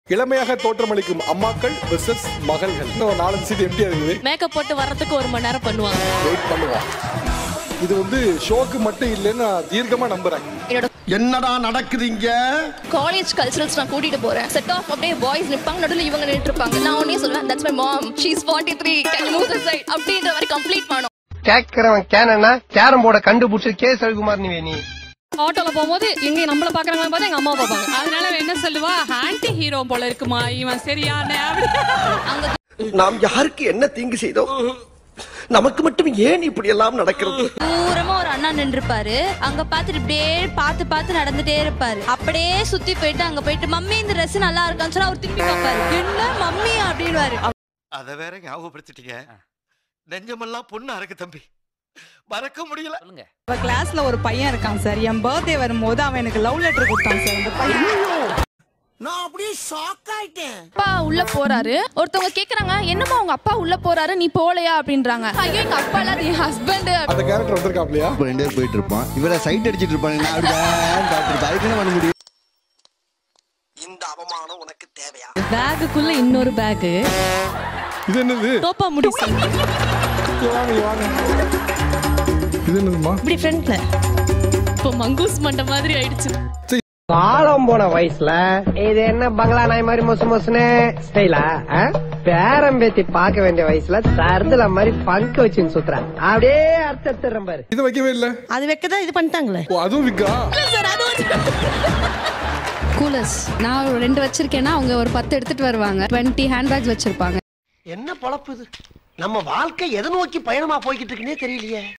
இளமையாக தோற்றமளிக்கும் அம்மாக்கள் வெர்சஸ் மகள்கள் இன்னும் ஒரு நாலஞ்சு சீட் எம்டியா இருக்குது மேக்கப் போட்டு வர்றதுக்கு ஒரு மணி நேரம் பண்ணுவாங்க வெயிட் பண்ணுவோம் இது வந்து ஷோக்கு மட்டும் இல்லைன்னு நான் தீர்க்கமா நம்புறேன் என்னோட என்னடா நடக்குது இங்க காலேஜ் கல்ச்சரல்ஸ் நான் கூட்டிட்டு போறேன் செட் ஆஃப் அப்படியே பாய்ஸ் நிப்பாங்க நடுவில் இவங்க நின்னுட்டு இருப்பாங்க நான் உடனே சொல்லுவேன் that's my mom she is 43 can move the side அப்படின்ற மாதிரி கம்ப்ளீட் பண்ணும் கேக்குறவன் கேனா கேரம் போர்டை கண்டுபிடிச்சு கே ரவிக்குமார் நீ நீ ஆட்டோல போகும்போது எங்க நம்மள பாக்குறாங்க பார்த்தா எங்க அம்மா பாப்பாங்க அதனால அவ என்ன சொல்லுவா ஆன்டி ஹீரோ போல இருக்குமா இவன் சரியான அப்படி அங்க நாம் யாருக்கு என்ன தீங்கு செய்தோம் நமக்கு மட்டும் ஏன் இப்படி எல்லாம் நடக்கிறது தூரமா ஒரு அண்ணா நின்றுப்பாரு அங்க பாத்துட்டு இப்படியே பார்த்து பார்த்து நடந்துட்டே இருப்பாரு அப்படியே சுத்தி போயிட்டு அங்க போயிட்டு மம்மி இந்த Dress நல்லா இருக்கான்னு சொன்னா அவர் திரும்பி பார்ப்பாரு என்ன மம்மி அப்படின்னுவாரு அத வேற ஞாபகப்படுத்திட்டீங்க நெஞ்சமெல்லாம் பொண்ணா இருக்கு தம்பி மறக்க முடியல அவ கிளாஸ்ல ஒரு பையன் இருக்கான் சார் என் பர்த்டே வரும்போது அவன் எனக்கு லவ் லெட்டர் கொடுத்தான் சார் அந்த பையன் நான் அப்படியே ஷாக் ஆயிட்டேன் அப்பா உள்ள போறாரு ஒருத்தவங்க கேக்குறாங்க என்னம்மா உங்க அப்பா உள்ள போறாரு நீ போலையா அப்படின்றாங்க ஐயோ எங்க அப்பா இல்ல அது என் ஹஸ்பண்ட் அந்த கேரக்டர் வந்திருக்காப்லையா இப்போ ரெண்டு பேர் போயிட்டு இருப்பான் இவரை சைட் அடிச்சிட்டு இருப்பாங்க நான் அப்படி வேன்னு பார்த்துட்டு அதுக்கு என்ன பண்ண முடியும் இந்த அவமானம் உனக்கு தேவையா பேக்குக்குள்ள இன்னொரு பேக் இது என்னது தோப்பா முடி இங்க வாங்க இங்க வாங்க இது என்னதுமா இப்படி ஃப்ரண்ட்ல இப்போ மங்கூஸ் மண்ட மாதிரி ஆயிடுச்சு காலம் போன வயசுல இது என்ன பங்களா நாய் மாதிரி மொசு மொசுன்னு ஸ்டைலா பேரம் பேத்தி பார்க்க வேண்டிய வயசுல சர்துல மாதிரி பங்கு வச்சுன்னு சுத்துறேன் அப்படியே அர்த்தம் பாரு இது வைக்கவே இல்ல அது வைக்கதான் இது பண்ணிட்டாங்களே ஓ அதுவும் விக்கா கூலர்ஸ் நான் ஒரு ரெண்டு வச்சிருக்கேன்னா அவங்க ஒரு பத்து எடுத்துட்டு வருவாங்க டுவெண்ட்டி ஹேண்ட்பேக்ஸ் வச்சிருப்பாங்க என்ன பொழப்பு இது நம்ம வாழ்க்கை எதை நோக்கி பயணமா போய்கிட்டு இருக்குன்னே தெரியலையே